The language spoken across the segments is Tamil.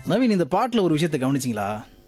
நவீன் இந்த பாட்டுல ஒரு விஷயத்தை கவனிச்சிங்களா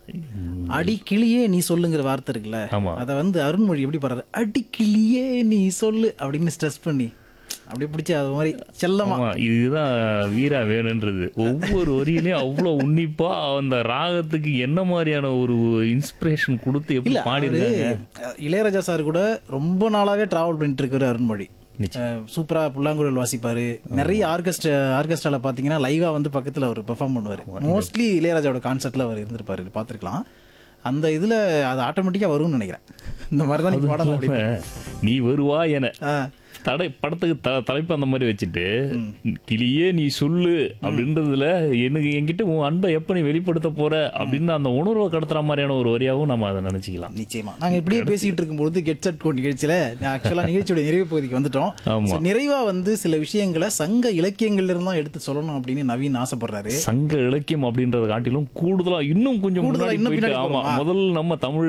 அடி கிளியே நீ சொல்லுங்கிற வார்த்தை இருக்குல்ல ஆமா. அதை வந்து அருண்மொழி எப்படி பாடுறாரு அடி கிளியே நீ சொல்லு அப்படின்னு ஸ்ட்ரெஸ் பண்ணி அப்படியே பிடிச்சி அது மாதிரி செல்லமா ஆமா இதுதான் வீரா வேணுன்றது ஒவ்வொரு வரியிலையும் அவ்வளவு உன்னிப்பா அந்த ராகத்துக்கு என்ன மாதிரியான ஒரு இன்ஸ்பிரேஷன் கொடுத்து எப்படி இல்ல அவரு, பாடிருக்காங்க அஹ், இளையராஜா சார் கூட ரொம்ப நாளாவே டிராவல் பண்ணிட்டு இருக்காரு அருண்மொழி அஹ், சூப்பரா புல்லாங்குழல் வாசிப்பாரு நிறைய ஆர்கெஸ்ட்ரா ஆர்கெஸ்ட்ரால பாத்தீங்கன்னா லைவா வந்து பக்கத்துல அவர் பெர்ஃபார்ம் பண்ணுவாரு மோஸ்ட்லி இளையராஜாவோட கான்சர்ட்ல அவர் இருந்திருப்பாரு பார்த்திருக்கலாம் அந்த இதுல அது ஆட்டோமேட்டிக்கா வரும்னு நினைக்கிறேன் இந்த மாதிரி தான் நீங்க பாடலாம் அப்படின்னு நீ வருவா என ஆ, தடை படத்துக்கு த தலைப்பு அந்த மாதிரி வச்சுட்டு கிளியே நீ சொல்லு அப்படின்றதுல எனக்கு என்கிட்ட உன் அன்பை எப்ப நீ வெளிப்படுத்த போற அப்படின்னு அந்த உணர்வை கடத்துற மாதிரியான ஒரு வரியாவும் நம்ம அதை நினைச்சுக்கலாம் நிச்சயமா நாங்க இப்படியே பேசிட்டு இருக்கும்போது கெட் செட் கோ நிகழ்ச்சியில ஆக்சுவலா நிகழ்ச்சியோட நிறைவு பகுதிக்கு வந்துட்டோம் ஆமா. So, நிறைவா வந்து சில விஷயங்களை சங்க இலக்கியங்கள்ல இருந்து தான் எடுத்து சொல்லணும் அப்படின்னு நவீன் ஆசைப்படுறாரு சங்க இலக்கியம் அப்படின்றத காட்டிலும் கூடுதலா இன்னும் கொஞ்சம் கூடுதலா முன்னாடி இன்னும் போயிட்டு பின்னாடி ஆமா போகணுமா? முதல் நம்ம தமிழ்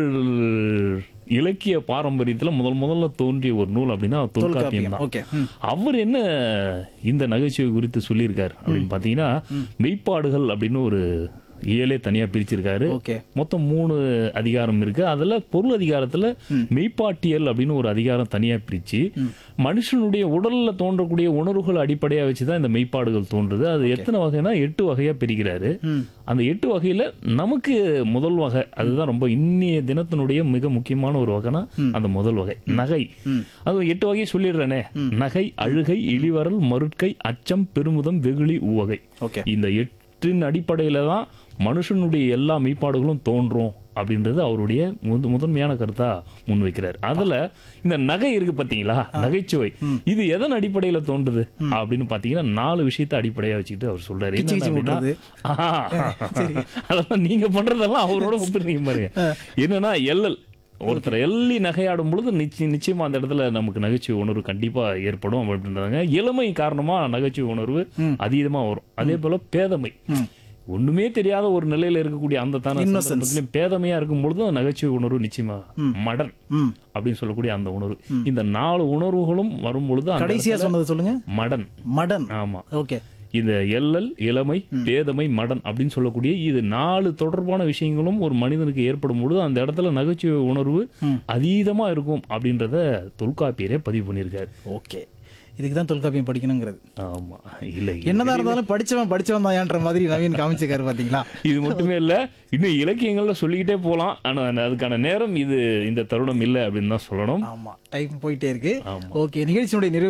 இலக்கிய பாரம்பரியத்துல முதல் முதல்ல தோன்றிய ஒரு நூல் அப்படின்னா தொல்காப்பியம் தான் ஓகே அவர் என்ன இந்த நகைச்சுவை குறித்து சொல்லியிருக்காரு அப்படின்னு பாத்தீங்கன்னா மெய்ப்பாடுகள் அப்படின்னு ஒரு இயலே தனியா பிரிச்சிருக்காரு ஓகே மொத்தம் மூணு அதிகாரம் இருக்கு அதுல பொருள் அதிகாரத்துல மெய்ப்பாட்டியல் அப்படின்னு ஒரு அதிகாரம் தனியா பிரிச்சு மனுஷனுடைய உடல்ல தோன்றக்கூடிய உணர்வுகள் அடிப்படையா வச்சுதான் இந்த மெய்ப்பாடுகள் தோன்றுது அது எத்தனை வகைனா எட்டு வகையா பிரிக்கிறாரு ம். அந்த எட்டு வகையில நமக்கு முதல் வகை அதுதான் ரொம்ப இன்னைய தினத்தினுடைய மிக முக்கியமான ஒரு வகைனா அந்த முதல் வகை நகை அது எட்டு வகையை சொல்லிடுறேனே நகை அழுகை இழிவரல் மருட்கை அச்சம் பெருமுதம் வெகுளி உவகை ஓகே இந்த எட்டின் அடிப்படையில தான் மனுஷனுடைய எல்லா மெய்ப்பாடுகளும் தோன்றும் அப்படின்றது அவருடைய முத- முதன்மையான கருத்தா முன்வைக்கிறார் அதுல இந்த நகை இருக்கு பாத்தீங்களா நகைச்சுவை இது எதன் அடிப்படையில தோன்றுது அப்படின்னு பாத்தீங்கன்னா நாலு விஷயத்தை அடிப்படையா வச்சுக்கிட்டு அவர் சொல்றாரு கிச்சு என்னென்ன கிச்சு அப்படின்னா, ஆஹா. அதெல்லாம் நீங்க பண்றதெல்லாம் அவரோட ஒப்பிடுறீங்க பாருங்க என்னன்னா எல்லல் ஒருத்தர் எள்ளி நகையாடும் பொழுது நிச்சயம் நிச்சயமா அந்த இடத்துல நமக்கு நகைச்சுவை உணர்வு கண்டிப்பா ஏற்படும் அப்படின்றாங்க இளமை காரணமா நகைச்சுவை உணர்வு அதீதமா வரும் அதே போல பேதமை ஒண்ணுமே தெரியாத ஒரு நிலையில இருக்கக்கூடிய அந்த தான சந்தர்ப்பத்திலயும் பேதமையா இருக்கும் பொழுது அந்த நகைச்சுவை உணர்வு நிச்சயமா மடன் ம் அப்படின்னு சொல்லக்கூடிய அந்த உணர்வு இந்த நாலு உணர்வுகளும் வரும் பொழுது அந்த கடைசியா சொன்னது சொல்லுங்க மடன் மடன் ஆமா ஓகே இந்த எல்லல் இளமை பேதமை மடன் அப்படின்னு சொல்லக்கூடிய இது நாலு தொடர்பான விஷயங்களும் ஒரு மனிதனுக்கு ஏற்படும் பொழுது அந்த இடத்துல நகைச்சுவை உணர்வு அதீதமா இருக்கும் அப்படின்றத தொல்காப்பியரே பதிவு பண்ணியிருக்காரு ஓகே இதுக்கு தான் தொல்காப்பியம் படிக்கணுங்கிறது ஆமா இல்ல என்னதான் இருந்தாலும் படிச்சவன் படிச்சவன் தான்ன்ற மாதிரி நவீன் காமிச்சிருக்காரு பாத்தீங்களா இது மட்டுமே இல்ல இன்னும் இலக்கியங்கள்ல சொல்லிக்கிட்டே போலாம் ஆனா அதுக்கான நேரம் இது இந்த தருணம் இல்லை அப்படின்னு தான் சொல்லணும் ஆமா டைம் போயிட்டே இருக்கு ஆமா. ஓகே நிகழ்ச்சியினுடைய நிறைவு